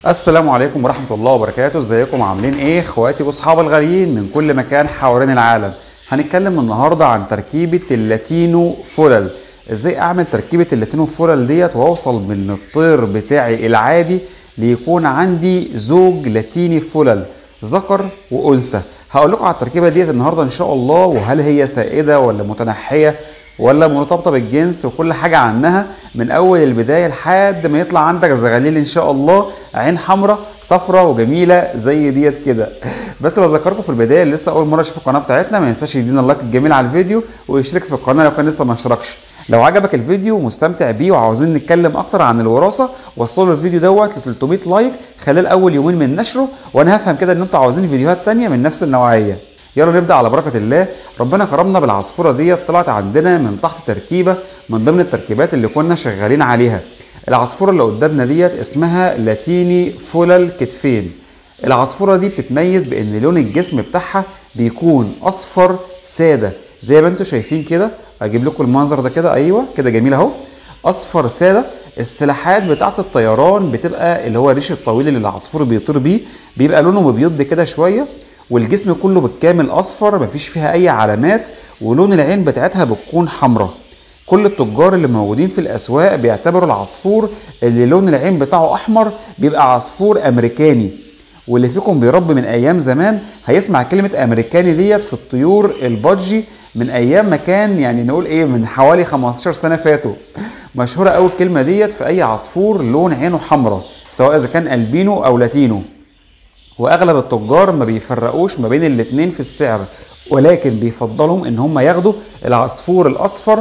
السلام عليكم ورحمة الله وبركاته ازيكم عاملين ايه اخواتي واصحاب الغاليين من كل مكان حوالين العالم هنتكلم النهاردة عن تركيبة اللاتينو فولل ازاي اعمل تركيبة اللاتينو فولل ديت واوصل من الطير بتاعي العادي ليكون عندي زوج لاتيني فولل ذكر وانثى هقول لكم على التركيبة ديت النهاردة ان شاء الله وهل هي سائدة ولا متنحية ولا مرتبطه بالجنس وكل حاجه عنها من اول البدايه لحد ما يطلع عندك زغاليل ان شاء الله عين حمراء صفراء وجميله زي ديت كده بس بذكركم في البدايه اللي لسه اول مره يشوف القناه بتاعتنا ما ينساش يدينا اللايك الجميل على الفيديو ويشترك في القناه لو كان لسه ما اشتركش لو عجبك الفيديو ومستمتع بيه وعاوزين نتكلم اكتر عن الوراثه وصلوا الفيديو دوت ل 300 لايك خلال اول يومين من نشره وانا هفهم كده ان انتوا عاوزين فيديوهات تانية من نفس النوعيه يلا نبدا على بركه الله ربنا كرمنا بالعصفوره ديت طلعت عندنا من تحت تركيبه من ضمن التركيبات اللي كنا شغالين عليها العصفوره اللي قدامنا ديت اسمها لاتيني فولل كتفين العصفوره دي بتتميز بان لون الجسم بتاعها بيكون اصفر ساده زي ما انتم شايفين كده اجيب لكم المنظر ده كده ايوه كده جميل اهو اصفر ساده السلاحات بتاعه الطيران بتبقى اللي هو الريش الطويل اللي العصفور بيطير بيه بيبقى لونه مبيض كده شويه والجسم كله بالكامل اصفر مفيش فيها اي علامات ولون العين بتاعتها بتكون حمراء كل التجار اللي موجودين في الاسواق بيعتبروا العصفور اللي لون العين بتاعه احمر بيبقى عصفور امريكاني واللي فيكم بيربي من ايام زمان هيسمع كلمه امريكاني ديت في الطيور البادجي من ايام ما كان يعني نقول ايه من حوالي 15 سنه فاتوا مشهوره قوي الكلمه ديت في اي عصفور لون عينه حمراء سواء اذا كان البينو او لاتينو واغلب التجار ما بيفرقوش ما بين الاتنين في السعر ولكن بيفضلهم ان هم ياخدوا العصفور الاصفر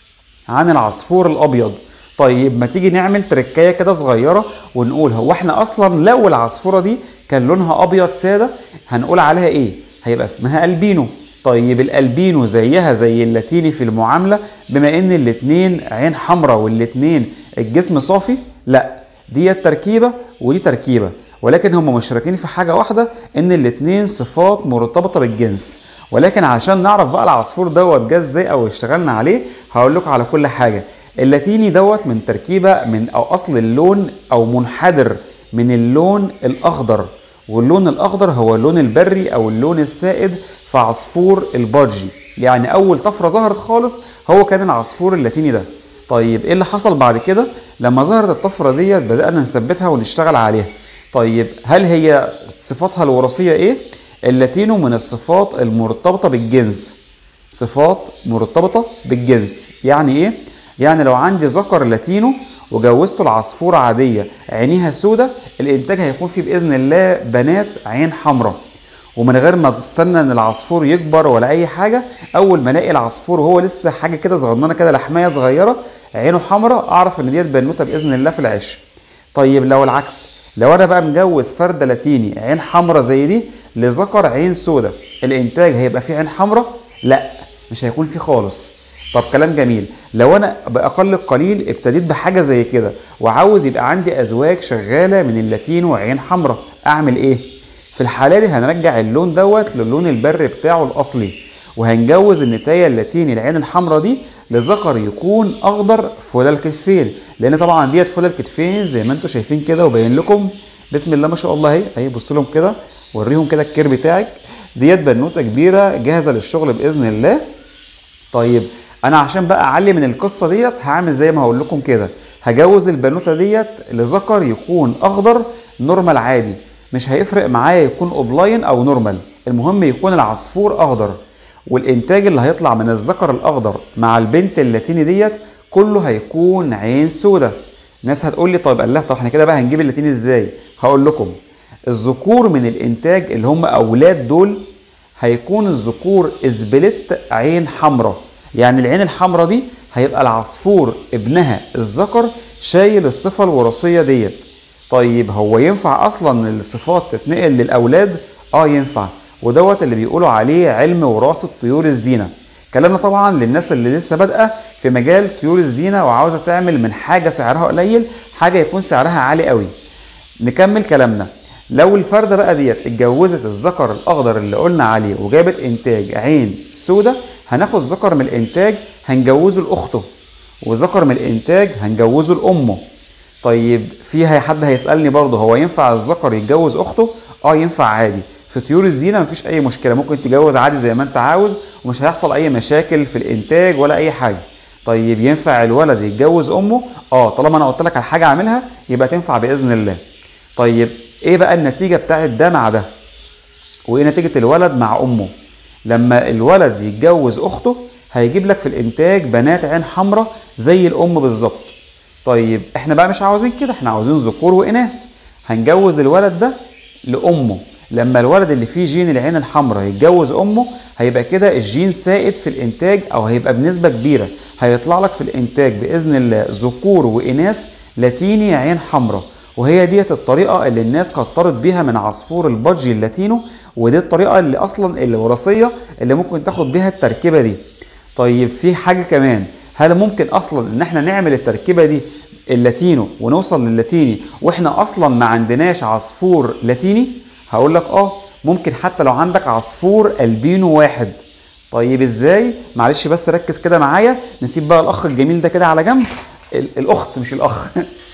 عن العصفور الابيض طيب ما تيجي نعمل تركايه كده صغيره ونقول هو احنا اصلا لو العصفوره دي كان لونها ابيض ساده هنقول عليها ايه هيبقى اسمها البينو طيب الالبينو زيها زي اللاتيني في المعامله بما ان الاتنين عين حمراء والاتنين الجسم صافي لا دي تركيبه ودي تركيبه ولكن هم مشتركين في حاجه واحده ان الاتنين صفات مرتبطه بالجنس ولكن عشان نعرف بقى العصفور دوت جه ازاي او اشتغلنا عليه هقول لكم على كل حاجه اللاتيني دوت من تركيبه من او اصل اللون او منحدر من اللون الاخضر واللون الاخضر هو اللون البري او اللون السائد في عصفور البادجي يعني اول طفره ظهرت خالص هو كان العصفور اللاتيني ده طيب ايه اللي حصل بعد كده لما ظهرت الطفره ديت بدانا نثبتها ونشتغل عليها طيب هل هي صفاتها الوراثيه ايه اللاتينو من الصفات المرتبطه بالجنس صفات مرتبطه بالجنس يعني ايه يعني لو عندي ذكر لاتينو وجوزته العصفوره عاديه عينيها سودة الانتاج هيكون فيه باذن الله بنات عين حمراء ومن غير ما تستنى ان العصفور يكبر ولا اي حاجه اول ما الاقي العصفور وهو لسه حاجه كده صغننه كده لحمايه صغيره عينه حمراء اعرف ان ديت بنوته باذن الله في العش طيب لو العكس لو انا بقى مجوز فرده لاتيني عين حمراء زي دي لذكر عين سودة الانتاج هيبقى فيه عين حمراء لا مش هيكون فيه خالص طب كلام جميل لو انا باقل القليل ابتديت بحاجه زي كده وعاوز يبقى عندي ازواج شغاله من اللاتينو عين حمراء اعمل ايه في الحاله دي هنرجع اللون دوت للون البري بتاعه الاصلي وهنجوز النتايه اللاتيني العين الحمراء دي لذكر يكون اخضر فولا الكتفين لان طبعا ديت فولا الكتفين زي ما انتم شايفين كده وباين لكم بسم الله ما شاء الله اهي اهي بص لهم كده وريهم كده الكير بتاعك ديت بنوته كبيره جاهزه للشغل باذن الله طيب انا عشان بقى اعلي من القصه ديت هعمل زي ما هقول لكم كده هجوز البنوته ديت لذكر يكون اخضر نورمال عادي مش هيفرق معايا يكون اوبلاين او نورمال المهم يكون العصفور اخضر والانتاج اللي هيطلع من الذكر الاخضر مع البنت اللاتيني ديت كله هيكون عين سودة ناس هتقول لي طيب قال لها طب احنا كده بقى هنجيب اللاتيني ازاي هقول لكم الذكور من الانتاج اللي هم اولاد دول هيكون الذكور اسبلت عين حمراء يعني العين الحمراء دي هيبقى العصفور ابنها الذكر شايل الصفه الوراثيه ديت طيب هو ينفع اصلا الصفات تتنقل للاولاد اه ينفع ودوت اللي بيقولوا عليه علم وراثه طيور الزينه كلامنا طبعا للناس اللي لسه بادئه في مجال طيور الزينه وعاوزه تعمل من حاجه سعرها قليل حاجه يكون سعرها عالي قوي نكمل كلامنا لو الفرده بقى ديت اتجوزت الذكر الاخضر اللي قلنا عليه وجابت انتاج عين سودة هناخد ذكر من الانتاج هنجوزه لاخته وذكر من الانتاج هنجوزه لامه طيب في هي- حد هيسالني برضه هو ينفع الذكر يتجوز اخته اه ينفع عادي في طيور الزينه مفيش اي مشكله ممكن تتجوز عادي زي ما انت عاوز ومش هيحصل اي مشاكل في الانتاج ولا اي حاجه طيب ينفع الولد يتجوز امه اه طالما انا قلت لك على حاجه اعملها يبقى تنفع باذن الله طيب ايه بقى النتيجه بتاعت ده مع ده وايه نتيجه الولد مع امه لما الولد يتجوز اخته هيجيب لك في الانتاج بنات عين حمراء زي الام بالظبط طيب احنا بقى مش عاوزين كده احنا عاوزين ذكور واناث هنجوز الولد ده لامه لما الولد اللي فيه جين العين الحمراء يتجوز امه هيبقى كده الجين سائد في الانتاج او هيبقى بنسبه كبيره هيطلع لك في الانتاج باذن الله ذكور واناث لاتيني عين حمراء وهي ديت الطريقه اللي الناس كترت بيها من عصفور البادجي اللاتينو ودي الطريقه اللي اصلا الوراثيه اللي ممكن تاخد بيها التركيبه دي طيب في حاجه كمان هل ممكن اصلا ان احنا نعمل التركيبه دي اللاتينو ونوصل للاتيني واحنا اصلا ما عندناش عصفور لاتيني هقول لك اه ممكن حتى لو عندك عصفور البينو واحد طيب ازاي معلش بس ركز كده معايا نسيب بقى الاخ الجميل ده كده على جنب ال- الاخت مش الاخ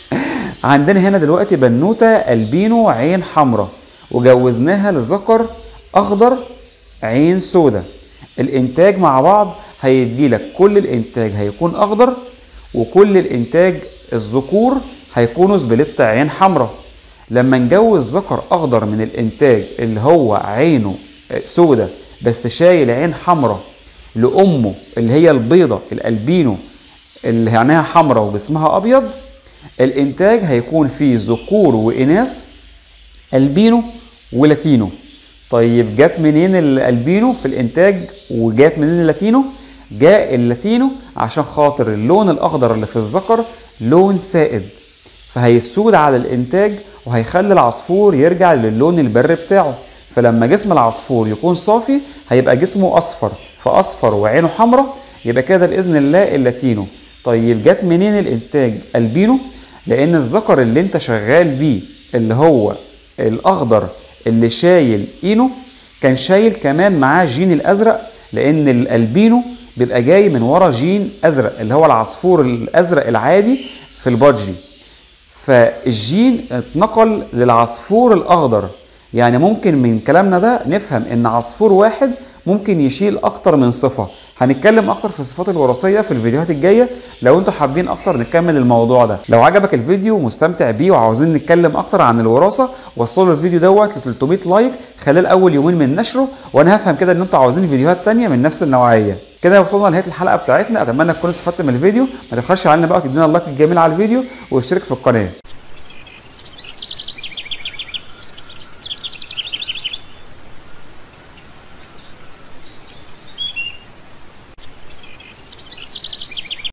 عندنا هنا دلوقتي بنوته البينو عين حمراء وجوزناها لذكر اخضر عين سودا الانتاج مع بعض هيدي لك كل الانتاج هيكون اخضر وكل الانتاج الذكور هيكونوا سبليت عين حمراء لما نجوز ذكر اخضر من الانتاج اللي هو عينه سودة بس شايل عين حمراء لامه اللي هي البيضه الالبينو اللي عينها حمراء وجسمها ابيض الانتاج هيكون فيه ذكور واناث البينو ولاتينو طيب جت منين الالبينو في الانتاج وجات منين اللاتينو جاء اللاتينو عشان خاطر اللون الاخضر اللي في الذكر لون سائد فهيسود على الانتاج وهيخلي العصفور يرجع للون البر بتاعه فلما جسم العصفور يكون صافي هيبقى جسمه اصفر فاصفر وعينه حمراء يبقى كده باذن الله اللاتينو طيب جت منين الانتاج البينو لان الذكر اللي انت شغال بيه اللي هو الاخضر اللي شايل اينو كان شايل كمان معاه جين الازرق لان الالبينو بيبقى جاي من ورا جين ازرق اللي هو العصفور الازرق العادي في البادجي فالجين اتنقل للعصفور الاخضر يعني ممكن من كلامنا ده نفهم ان عصفور واحد ممكن يشيل اكتر من صفه هنتكلم اكتر في الصفات الوراثيه في الفيديوهات الجايه لو انتوا حابين اكتر نكمل الموضوع ده لو عجبك الفيديو ومستمتع بيه وعاوزين نتكلم اكتر عن الوراثه وصلوا الفيديو دوت ل 300 لايك خلال اول يومين من نشره وانا هفهم كده ان انتوا عاوزين فيديوهات تانية من نفس النوعيه كده وصلنا لنهايه الحلقه بتاعتنا اتمنى تكونوا استفدتوا من الفيديو ما تبخلش علينا بقى تدينا اللايك الجميل على الفيديو واشترك في القناه